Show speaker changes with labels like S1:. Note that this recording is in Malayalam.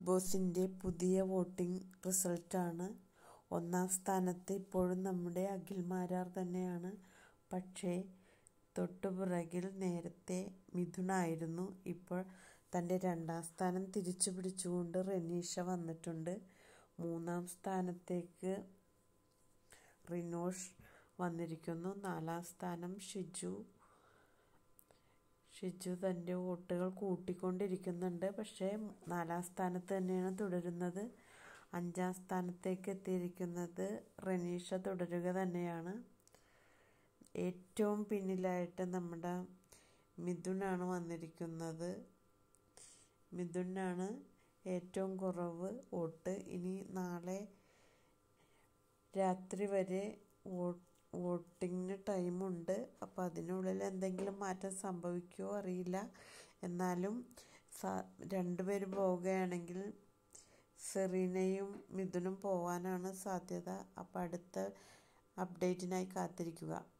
S1: ബോസിൻ്റെ പുതിയ വോട്ടിംഗ് റിസൾട്ടാണ് ഒന്നാം സ്ഥാനത്ത് ഇപ്പോഴും നമ്മുടെ അഖിൽ മാരാർ തന്നെയാണ് പക്ഷേ തൊട്ടുപിറകിൽ നേരത്തെ മിഥുനായിരുന്നു ഇപ്പോൾ തൻ്റെ രണ്ടാം സ്ഥാനം തിരിച്ചു പിടിച്ചുകൊണ്ട് റെനീഷ വന്നിട്ടുണ്ട് മൂന്നാം സ്ഥാനത്തേക്ക് റിനോഷ് വന്നിരിക്കുന്നു നാലാം സ്ഥാനം ഷിജു ഷിജു തൻ്റെ വോട്ടുകൾ കൂട്ടിക്കൊണ്ടിരിക്കുന്നുണ്ട് പക്ഷേ നാലാം സ്ഥാനത്ത് തന്നെയാണ് തുടരുന്നത് അഞ്ചാം സ്ഥാനത്തേക്ക് എത്തിയിരിക്കുന്നത് റനീഷ തുടരുക തന്നെയാണ് ഏറ്റവും പിന്നിലായിട്ട് നമ്മുടെ മിഥുനാണ് വന്നിരിക്കുന്നത് മിഥുനാണ് ഏറ്റവും കുറവ് വോട്ട് ഇനി നാളെ രാത്രി വരെ വോട്ട് വോട്ടിങ്ങിന് ടൈമുണ്ട് അപ്പോൾ അതിനുള്ളിൽ എന്തെങ്കിലും മാറ്റം സംഭവിക്കുമോ അറിയില്ല എന്നാലും രണ്ടുപേരും പോവുകയാണെങ്കിൽ സെറീനയും മിഥുനും പോവാനാണ് സാധ്യത അപ്പോൾ അടുത്ത അപ്ഡേറ്റിനായി കാത്തിരിക്കുക